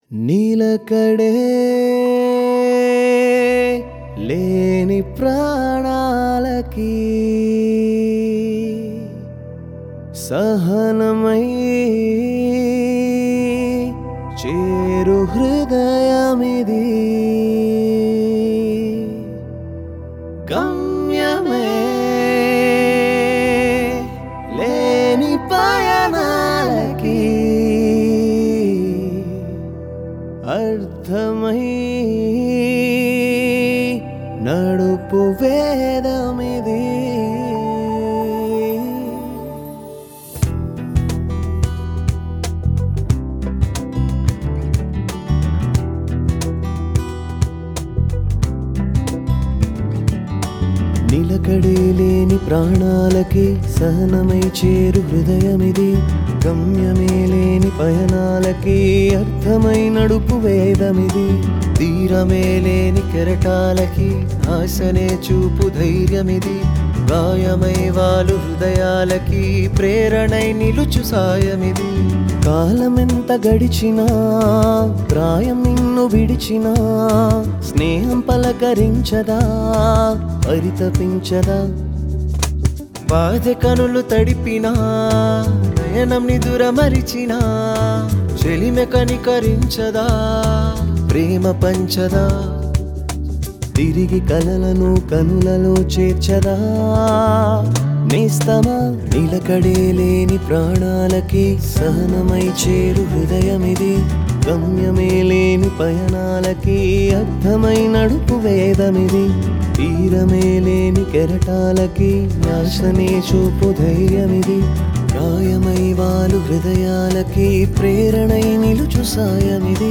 నీలకడే లేని ప్రాణాలకి సహనమై చేరు హృదయమిది గమ్యమే లేని పయనాలకి అర్థమై నడుపు వేదమిది నిలకడే లేని ప్రాణాలకి సహనమై చేరు హృదయమిది గమ్యమే లేని పయనాలకి అర్థమై నడుపు వేదమిది తీరమే లేని కెరటాలకి ఆశనే చూపు ధైర్యమిది గాయమై వాలు హృదయాలకి ప్రేరణై నిలుచు సాయమిది కాలమెంత గడిచినా ప్రాయం నిన్ను విడిచినా స్నేహం పలకరించదా పరితపించదా బాధ కనులు తడిపినా నయనం నిదుర మరిచినా చెలిమె కనికరించదా ప్రేమ పంచదా తిరిగి కలలను కనులలో చేర్చదా నేస్తమా నిలకడే లేని ప్రాణాలకి సహనమై చేరు హృదయమిది గమ్యమే లేని పయనాలకి అర్థమై నడుపు వేదమిది తీరమే లేని కెరటాలకి ఆశనే చూపు ధైర్యమిది గాయమై వాలు హృదయాలకి ప్రేరణై నిలుచు సాయమిది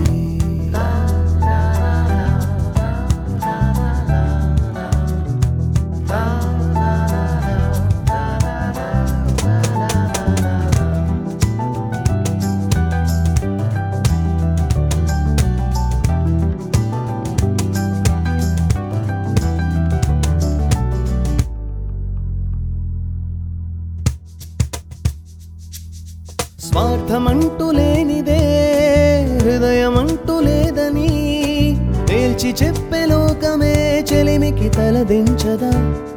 స్వార్థమంటూ లేనిదే హృదయమంటూ లేదని తేల్చి చెప్పే లోకమే చెలిమికి తలదించదా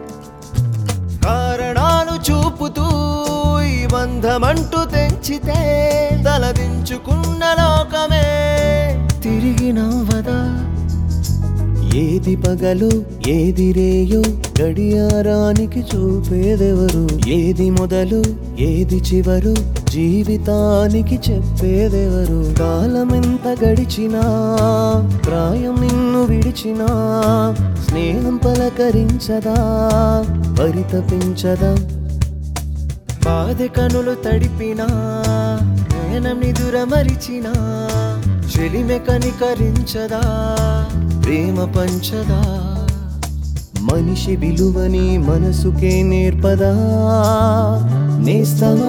కారణాలు చూపుతూ ఈ బంధమంటూ తెంచితే తలదించుకున్న లోకమే తిరిగి నవ్వదా ఏది పగలు ఏది రేయో గడియారానికి చూపేదెవరు ఏది మొదలు ఏది చివరు జీవితానికి చెప్పేదెవరు కాలమెంత గడిచినా ప్రాయం నిన్ను విడిచినా స్నేహం పలకరించదా పరితపించదా బాధ కనులు తడిపినా నయనం నిదుర మరిచినా చెలిమె కనికరించదా ప్రేమ పంచదా మనిషి విలువని మనసుకే నేర్పదా నేస్తమా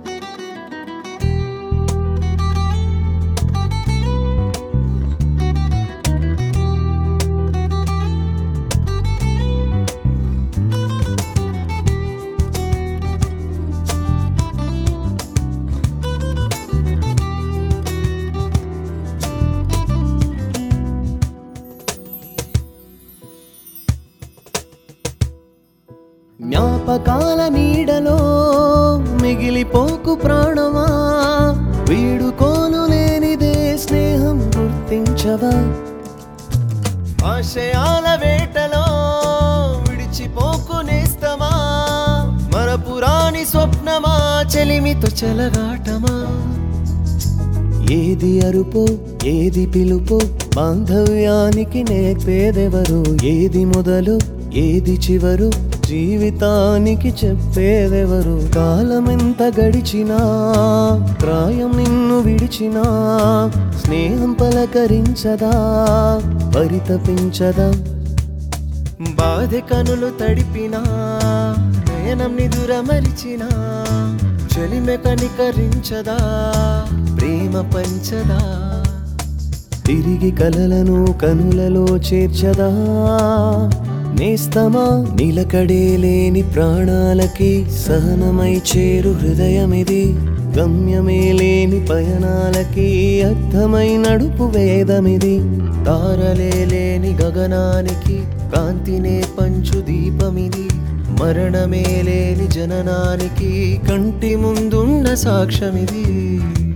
జ్ఞాపకాల నీడలో మిగిలిపోకు ప్రాణమా వీడుకోను లేనిదే స్నేహం గుర్తించవా ఆశయాల వేటలో విడిచిపోకు నేస్తమా మన పురాణి స్వప్నమా చెలిమితో చెలగాటమా ఏది అరుపో ఏది పిలుపో బాంధవ్యానికి నేర్పేదెవరు ఏది మొదలు ఏది చివరు జీవితానికి చెప్పేదెవరు కాలమెంత గడిచినా ప్రాయం నిన్ను విడిచినా స్నేహం పలకరించదా పరితపించదా బాధ కనులు తడిపినా నయనం నిదుర మరిచినా చెలిమె కనికరించదా ప్రేమ పంచదా తిరిగి కలలను కనులలో చేర్చదా నేస్తమా నిలకడే లేని ప్రాణాలకి సహనమై చేరు హృదయమిది గమ్యమే లేని పయనాలకి అర్థమై నడుపు వేదమిది తారలే లేని గగనానికి కాంతినే పంచు దీపమిది మరణమే లేని జననానికి కంటి ముందున్న సాక్ష్యమిది